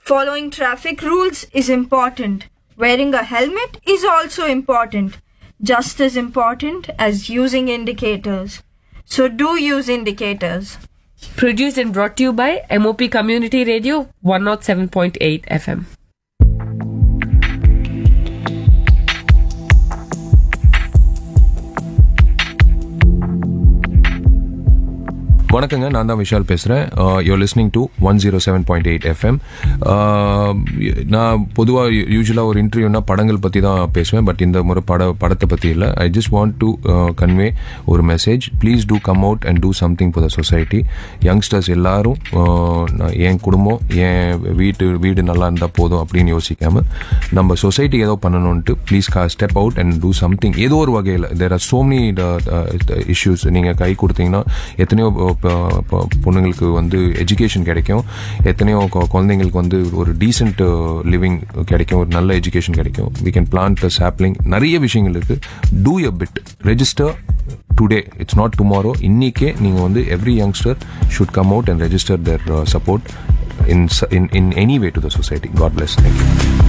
Following traffic rules is important. Wearing a helmet is also important, just as important as using indicators. So do use indicators. Produced and brought to you by MOP Community Radio 107.8 FM. வணக்கங்க நான் தான் விஷால் பேசுகிறேன் you're listening to one zero seven point eight FM நான் பொதுவாக யூஸ்வலாக ஒரு இன்டர்வியூனா படங்கள் பற்றி தான் பேசுவேன் பட் இந்த முறை பட படத்தை பற்றி இல்லை I just want to convey ஒரு message please to come out and do something for the society youngsters எல்லாரும் uh, நான் என் குடும்பம் என் வீட்டு வீடு நல்லா இருந்தால் போதும் அப்படின்னு யோசிக்காம நம்ம சொசைட்டி ஏதோ பண்ணணும்ட்டு ப்ளீஸ் கா step out and do something ஏதோ ஒரு வகையில் there are so many issues நீங்கள் கை கொடுத்தீங்கன்னா எத்தனையோ ப- ப- பொண்ணுங்களுக்கு வந்து எஜுகேஷன் கிடைக்கும் எத்தனையோ கொ- குழந்தைங்களுக்கு வந்து ஒரு டீசென்ட் லிவிங் கிடைக்கும் ஒரு நல்ல எஜுகேஷன் கிடைக்கும் வி கேன் பிளான்ட் சாப்ளிங் நிறைய விஷயங்கள் இருக்கு do a bit register today it's not tomorrow இன்னிக்கே நீங்கள் வந்து every youngster should come out and register there support in in in any way to the society god bless thank you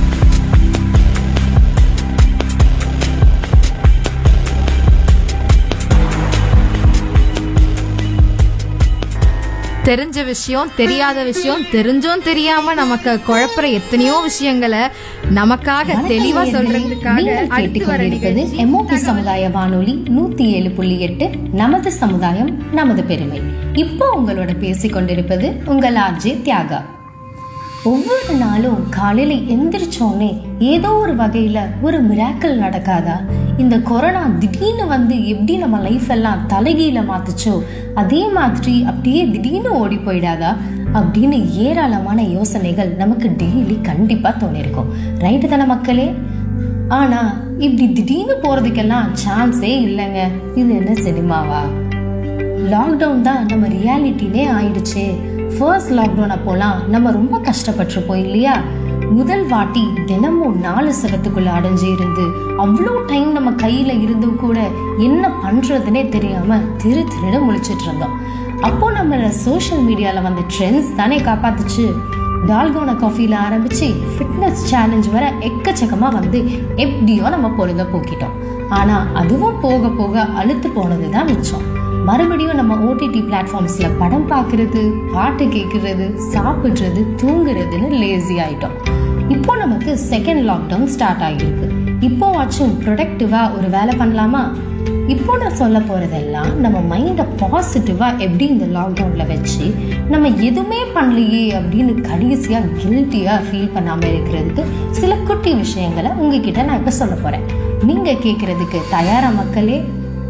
தெரிஞ்ச விஷயம் தெரியாத விஷயம் தெரிஞ்சும் தெரியாம நமக்கு குழப்புற எத்தனையோ விஷயங்களை நமக்காக தெளிவா சொல்றதுக்காக நீங்கள் அடுத்து வர கேட்டுக்கொண்டிருப்பது நிகழ்ச்சி எம்ஓபி சமுதாய வானொலி நூத்தி ஏழு புள்ளி எட்டு நமது சமுதாயம் நமது பெருமை இப்போ உங்களோட பேசிக் கொண்டிருப்பது உங்கள் ஆர்ஜே தியாகா ஒவ்வொரு நாளும் காலையில எந்திரிச்சோன்னே ஏதோ ஒரு வகையில ஒரு மிராக்கல் நடக்காதா இந்த கொரோனா திடீர்னு வந்து எப்படி நம்ம லைஃப் எல்லாம் தலைகீழ மாத்துச்சோ அதே மாதிரி அப்படியே திடீர்னு ஓடி போயிடாதா அப்படின்னு ஏராளமான யோசனைகள் நமக்கு டெய்லி கண்டிப்பா தோணிருக்கும் ரைட்டு தானே மக்களே ஆனா இப்படி திடீர்னு போறதுக்கெல்லாம் சான்ஸே இல்லைங்க இது என்ன சினிமாவா லாக்டவுன் தான் நம்ம ரியாலிட்டினே ஆயிடுச்சு ஃபர்ஸ்ட் லாக்டவுன் அப்போலாம் நம்ம ரொம்ப கஷ்டப்பட்டிருப்போம் இல்லையா முதல் வாட்டி தினமும் நாலு செவத்துக்குள்ள அடைஞ்சு இருந்து அவ்வளோ டைம் நம்ம கையில இருந்தும் கூட என்ன பண்றதுனே தெரியாம திரு திருட முழிச்சிட்டு இருந்தோம் அப்போ நம்ம சோஷியல் மீடியால வந்த ட்ரெண்ட்ஸ் தானே காப்பாத்துச்சு டால்கோனா காஃபில ஆரம்பிச்சு ஃபிட்னஸ் சேலஞ்ச் வர எக்கச்சக்கமா வந்து எப்படியோ நம்ம பொழுத போக்கிட்டோம் ஆனா அதுவும் போக போக அழுத்து போனது தான் மிச்சம் மறுபடியும் நம்ம ஓடிடி பிளாட்ஃபார்ம்ஸ்ல படம் பார்க்கிறது பாட்டு கேட்கறது சாப்பிடுறது தூங்குறதுன்னு லேசி ஆயிட்டோம் இப்போ நமக்கு செகண்ட் லாக்டவுன் ஸ்டார்ட் ஆகியிருக்கு இப்போவாச்சும் ப்ரொடக்டிவா ஒரு வேலை பண்ணலாமா இப்போ நான் சொல்ல போறதெல்லாம் நம்ம மைண்டை பாசிட்டிவா எப்படி இந்த லாக்டவுன்ல வச்சு நம்ம எதுவுமே பண்ணலையே அப்படின்னு கடைசியா கில்ட்டியா ஃபீல் பண்ணாம இருக்கிறதுக்கு சில குட்டி விஷயங்களை உங்ககிட்ட நான் இப்ப சொல்ல போறேன் நீங்க கேட்கறதுக்கு தயாரா மக்களே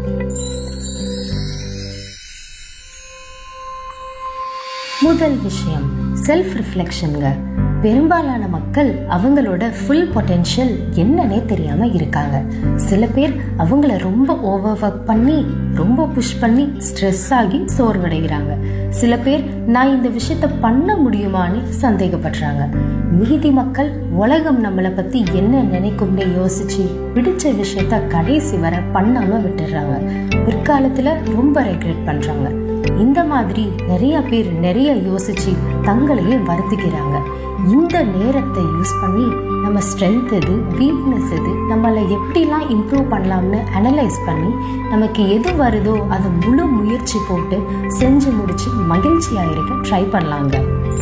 முதல் விஷயம் செல்ஃப் ரிஃப்ளெக்ஷனுங்க பெரும்பாலான மக்கள் அவங்களோட ஃபுல் பொட்டென்ஷியல் என்னன்னே தெரியாம இருக்காங்க சில பேர் அவங்கள ரொம்ப ஓவர் ஒர்க் பண்ணி ரொம்ப புஷ் பண்ணி ஸ்ட்ரெஸ் ஆகி சோர்வடைகிறாங்க சில பேர் நான் இந்த விஷயத்த பண்ண முடியுமான்னு சந்தேகப்படுறாங்க மீதி மக்கள் உலகம் நம்மளை பத்தி என்ன நினைக்கும்னு யோசிச்சு பிடிச்ச விஷயத்த கடைசி வரை பண்ணாம விட்டுடுறாங்க பிற்காலத்துல ரொம்ப ரெக்ரெட் பண்றாங்க இந்த மாதிரி நிறைய பேர் நிறைய யோசிச்சு தங்களையே வருத்திக்கிறாங்க இந்த நேரத்தை யூஸ் பண்ணி நம்ம ஸ்ட்ரென்த் எது வீக்னஸ் எது நம்மளை எப்படிலாம் இம்ப்ரூவ் பண்ணலாம்னு அனலைஸ் பண்ணி நமக்கு எது வருதோ அதை முழு முயற்சி போட்டு செஞ்சு முடிச்சு மகிழ்ச்சியா இருக்க ட்ரை பண்ணலாங்க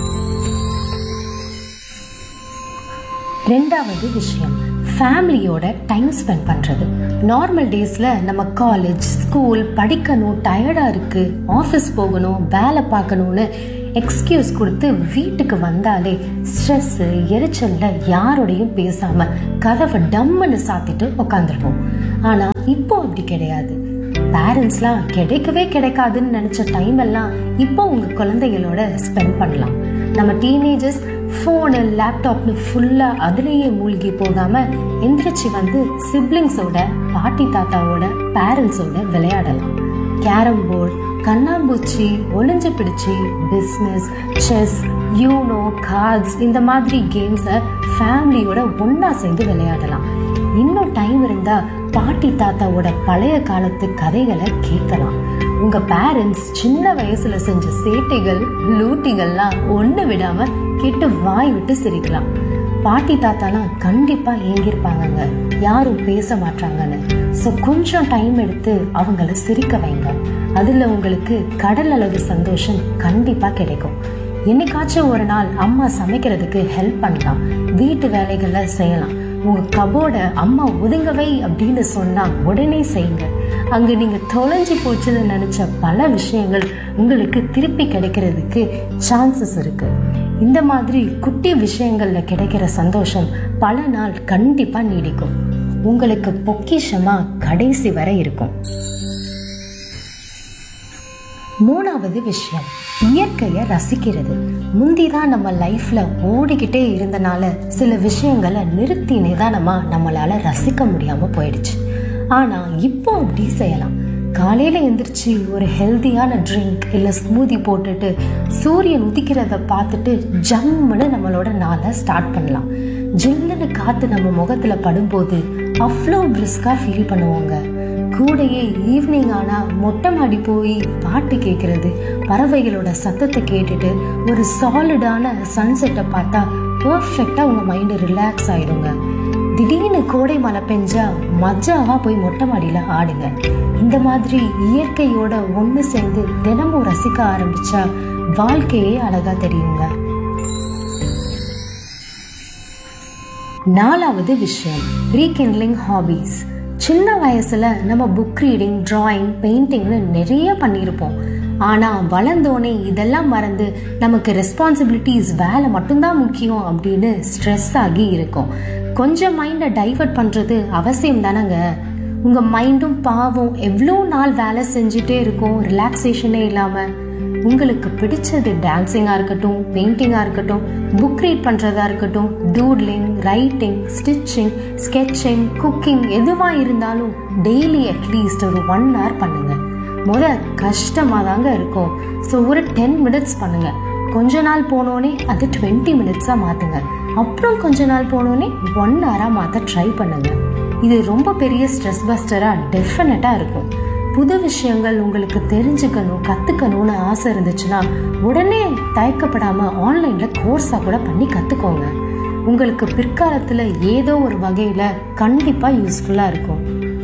ரெண்டாவது விஷயம் ஃபேமிலியோட டைம் ஸ்பெண்ட் பண்ணுறது நார்மல் டேஸில் நம்ம காலேஜ் ஸ்கூல் படிக்கணும் டயர்டாக இருக்குது ஆஃபீஸ் போகணும் வேலை பார்க்கணும்னு எக்ஸ்கியூஸ் கொடுத்து வீட்டுக்கு வந்தாலே ஸ்ட்ரெஸ்ஸு எரிச்சலில் யாரோடையும் பேசாமல் கதவை டம்முன்னு சாத்திட்டு உட்காந்துருப்போம் ஆனால் இப்போ அப்படி கிடையாது பேரண்ட்ஸ்லாம் கிடைக்கவே கிடைக்காதுன்னு நினச்ச டைம் எல்லாம் இப்போ உங்கள் குழந்தைகளோட ஸ்பெண்ட் பண்ணலாம் நம்ம டீனேஜர்ஸ் ஃபோனு லேப்டாப்னு ஃபுல்லாக அதுலேயே மூழ்கி போகாமல் எந்திரிச்சு வந்து சிப்ளிங்ஸோட பாட்டி தாத்தாவோட பேரண்ட்ஸோட விளையாடலாம் கேரம் போர்டு கண்ணாம்பூச்சி ஒளிஞ்சு பிடிச்சி பிஸ்னஸ் செஸ் யூனோ கார்ட்ஸ் இந்த மாதிரி கேம்ஸை ஃபேமிலியோட ஒன்றா சேர்ந்து விளையாடலாம் இன்னும் டைம் இருந்தா பாட்டி தாத்தாவோட பழைய காலத்து கதைகளை கேட்கலாம் உங்க பேரண்ட்ஸ் சின்ன வயசுல செஞ்ச சேட்டைகள் லூட்டிகள்லாம் ஒண்ணு விடாம கேட்டு வாய் விட்டு சிரிக்கலாம் பாட்டி தாத்தாலாம் கண்டிப்பா ஏங்கியிருப்பாங்கங்க யாரும் பேச மாட்டாங்கன்னு ஸோ கொஞ்சம் டைம் எடுத்து அவங்கள சிரிக்க வைங்க அதுல உங்களுக்கு கடல் அளவு சந்தோஷம் கண்டிப்பா கிடைக்கும் என்னைக்காச்சும் ஒரு நாள் அம்மா சமைக்கிறதுக்கு ஹெல்ப் பண்ணலாம் வீட்டு வேலைகளை செய்யலாம் உங்க கபோர்ட அம்மா ஒதுங்கவை அப்படின்னு சொன்னா உடனே செய்யுங்க அங்க நீங்க தொலைஞ்சு போச்சுன்னு நினைச்ச பல விஷயங்கள் உங்களுக்கு திருப்பி கிடைக்கிறதுக்கு சான்சஸ் இருக்கு இந்த மாதிரி குட்டி விஷயங்கள்ல கிடைக்கிற சந்தோஷம் பல நாள் கண்டிப்பா நீடிக்கும் உங்களுக்கு பொக்கிஷமா கடைசி வரை இருக்கும் மூணாவது விஷயம் இயற்கையை ரசிக்கிறது முந்திதான் நம்ம லைஃப்ல ஓடிக்கிட்டே இருந்தனால சில விஷயங்களை நிறுத்தி நிதானமா நம்மளால ரசிக்க முடியாம போயிடுச்சு ஆனா இப்போ அப்படி செய்யலாம் காலையில எந்திரிச்சு ஒரு ஹெல்தியான ட்ரிங்க் இல்ல ஸ்மூதி போட்டுட்டு சூரியன் உதிக்கிறத பார்த்துட்டு ஜம்முன்னு நம்மளோட நாளை ஸ்டார்ட் பண்ணலாம் ஜில்லுன்னு காத்து நம்ம முகத்துல படும்போது அவ்வளோ பிரிஸ்கா ஃபீல் பண்ணுவோங்க கூடையே ஈவினிங் ஆனா மொட்டை மாடி போய் பாட்டு கேட்கறது பறவைகளோட சத்தத்தை கேட்டுட்டு ஒரு சாலிடான சன்செட்டை பார்த்தா பர்ஃபெக்டா உங்க மைண்ட் ரிலாக்ஸ் ஆயிடுங்க திடீர்னு கோடை மழை பெஞ்சா மஜாவா போய் மொட்டை மாடியில ஆடுங்க இந்த மாதிரி இயற்கையோட ஒண்ணு சேர்ந்து தினமும் ரசிக்க ஆரம்பிச்சா வாழ்க்கையே அழகா தெரியுங்க நாலாவது விஷயம் ரீகிண்ட்லிங் ஹாபீஸ் சின்ன வயசுல நம்ம புக் ரீடிங் டிராயிங் பெயிண்டிங்னு நிறைய பண்ணியிருப்போம் ஆனா வளர்ந்தோனே இதெல்லாம் மறந்து நமக்கு ரெஸ்பான்சிபிலிட்டிஸ் வேலை மட்டும்தான் முக்கியம் அப்படின்னு ஸ்ட்ரெஸ் ஆகி இருக்கும் கொஞ்சம் மைண்டை டைவர்ட் பண்றது அவசியம் தானங்க உங்க மைண்டும் பாவம் எவ்வளோ நாள் வேலை செஞ்சுட்டே இருக்கும் ரிலாக்ஸேஷனே இல்லாம உங்களுக்கு பிடிச்சது டான்சிங்கா இருக்கட்டும் பெயிண்டிங்கா இருக்கட்டும் புக் ரீட் பண்றதா இருக்கட்டும் doodling writing stitching sketching cooking எதுவா இருந்தாலும் டெய்லி அட்லீஸ்ட் ஒரு ஒன் hour பண்ணுங்க முத கஷ்டமா தாங்க இருக்கும் ஸோ ஒரு டென் மினிட்ஸ் பண்ணுங்க கொஞ்ச நாள் போனோடனே அது டுவெண்ட்டி மினிட்ஸா மாத்துங்க அப்புறம் கொஞ்ச நாள் போனோடனே ஒன் ஹவரா மாத்த ட்ரை பண்ணுங்க இது ரொம்ப பெரிய ஸ்ட்ரெஸ் பஸ்டரா டெஃபினட்டா இருக்கும் புது விஷயங்கள் உங்களுக்கு தெரிஞ்சுக்கணும் கத்துக்கணும்னு ஆசை இருந்துச்சுன்னா உடனே தயக்கப்படாம ஆன்லைன்ல கோர்ஸா கூட பண்ணி கத்துக்கோங்க உங்களுக்கு பிற்காலத்துல ஏதோ ஒரு வகையில கண்டிப்பா யூஸ்ஃபுல்லா இருக்கும்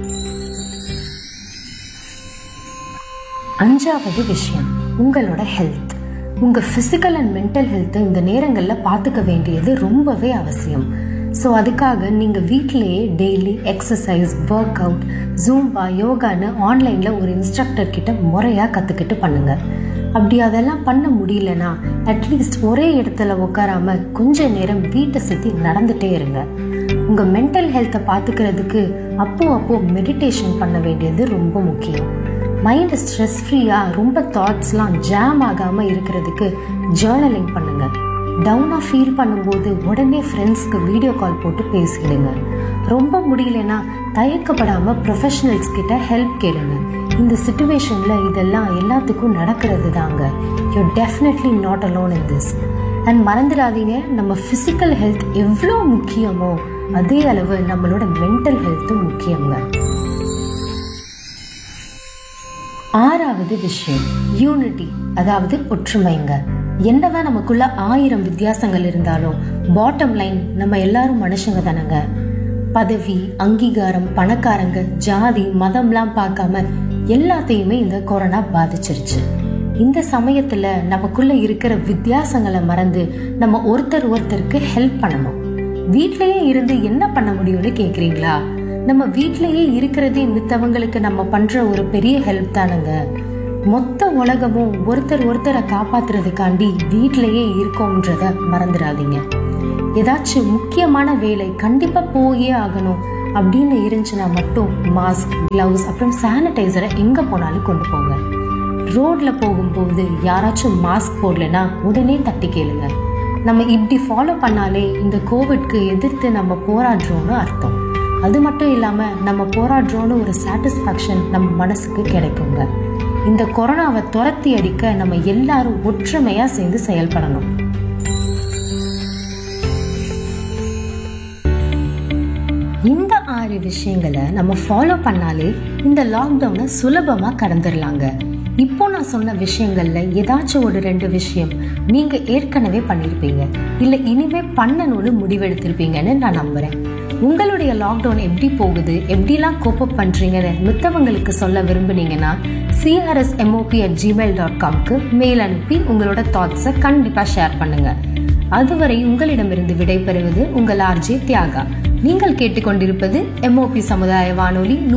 அஞ்சாவது விஷயம் உங்களோட ஹெல்த் உங்க பிசிக்கல் அண்ட் மென்டல் ஹெல்த்தை இந்த நேரங்களில் பார்த்துக்க வேண்டியது ரொம்பவே அவசியம் ஸோ அதுக்காக நீங்க வீட்டிலேயே daily exercise work out zumba யோகான்னு ஆன்லைன்ல ஒரு இன்ஸ்ட்ரக்டர் கிட்ட முறையா கத்துக்கிட்டு பண்ணுங்க அப்படி அதெல்லாம் பண்ண முடியலனா அட்லீஸ்ட் ஒரே இடத்துல உட்காராம கொஞ்ச நேரம் வீட்டை சுத்தி நடந்துட்டே இருங்க உங்க மென்டல் ஹெல்த்தை பார்த்துக்கிறதுக்கு அப்போ அப்போ மெடிடேஷன் பண்ண வேண்டியது ரொம்ப முக்கியம் மைண்ட் ஸ்ட்ரெஸ் ஃப்ரீயா ரொம்ப தாட்ஸ்லாம் ஜாம் ஆகாம இருக்கிறதுக்கு ஜேர்னலிங் பண்ணுங்க டவுனா ஃபீல் பண்ணும்போது உடனே ஃப்ரெண்ட்ஸ்க்கு வீடியோ கால் போட்டு பேசிடுங்க ரொம்ப முடியலனா தயக்கப்படாம ப்ரொஃபஷனல்ஸ் கிட்ட ஹெல்ப் கேளுங்க இந்த சுச்சுவேஷன்ல இதெல்லாம் எல்லாத்துக்கும் நடக்கிறது தாங்க you definitely not alone in this and மறந்துடாதீங்க நம்ம ஃபிசிக்கல் ஹெல்த் எவ்வளோ முக்கியமோ அதே அளவு நம்மளோட மென்டல் ஹெல்த்தும் முக்கியங்க ஆறாவது விஷயம் யூனிட்டி அதாவது ஒற்றுமைங்க என்னதான் நமக்குள்ள ஆயிரம் வித்தியாசங்கள் இருந்தாலும் பாட்டம் லைன் நம்ம எல்லாரும் மனுஷங்க தானங்க பதவி அங்கீகாரம் பணக்காரங்க ஜாதி மதம்லாம் பார்க்காம எல்லாத்தையுமே இந்த கொரோனா பாதிச்சிருச்சு இந்த சமயத்துல நமக்குள்ள இருக்கிற வித்தியாசங்களை மறந்து நம்ம ஒருத்தர் ஒருத்தருக்கு ஹெல்ப் பண்ணணும் வீட்லயே இருந்து என்ன பண்ண முடியும்னு கேக்குறீங்களா நம்ம வீட்லயே இருக்கிறதே மித்தவங்களுக்கு நம்ம பண்ற ஒரு பெரிய ஹெல்ப் தானுங்க மொத்த உலகமும் ஒருத்தர் ஒருத்தரை காப்பாத்துறதுக்காண்டி வீட்லயே இருக்கோம்ன்றத மறந்துடாதீங்க ஏதாச்சும் முக்கியமான வேலை கண்டிப்பா போயே ஆகணும் அப்படின்னு இருந்துச்சுன்னா மட்டும் மாஸ்க் கிளவுஸ் அப்புறம் சானிடைசரை எங்க போனாலும் கொண்டு போங்க ரோட்ல போகும்போது யாராச்சும் மாஸ்க் போடலைன்னா உடனே தட்டி கேளுங்க நம்ம இப்படி ஃபாலோ பண்ணாலே இந்த கோவிட்க்கு எதிர்த்து நம்ம போராடுறோம்னு அர்த்தம் அது மட்டும் இல்லாம நம்ம போராடுறோம்னு ஒரு சாட்டிஸ்ஃபேக்ஷன் நம்ம மனசுக்கு கிடைக்குங்க இந்த கொரோனாவை துரத்தி அடிக்க நம்ம எல்லாரும் ஒற்றுமையா சேர்ந்து செயல்படணும் இந்த மாதிரி விஷயங்களை நம்ம ஃபாலோ பண்ணாலே இந்த லாக்டவுனை சுலபமா கடந்துடலாங்க இப்போ நான் சொன்ன விஷயங்கள்ல ஏதாச்சும் ஒரு ரெண்டு விஷயம் நீங்க ஏற்கனவே பண்ணிருப்பீங்க இல்ல இனிமே பண்ணணும்னு முடிவெடுத்திருப்பீங்கன்னு நான் நம்புறேன் உங்களுடைய லாக்டவுன் எப்படி போகுது எப்படிலாம் கோப்பப் பண்றீங்கன்னு மித்தவங்களுக்கு சொல்ல விரும்புனீங்கன்னா CRS MOP at Gmail dot காம்க்கு மெயில் அனுப்பி உங்களோட தாட்ஸை கண்டிப்பா ஷேர் பண்ணுங்க அதுவரை உங்களிடமிருந்து விடைபெறுவது உங்கள் ஆர்ஜே தியாகா நீங்கள் கேட்டுக்கொண்டிருப்பது எம்ஓபி சமுதாய வானொலி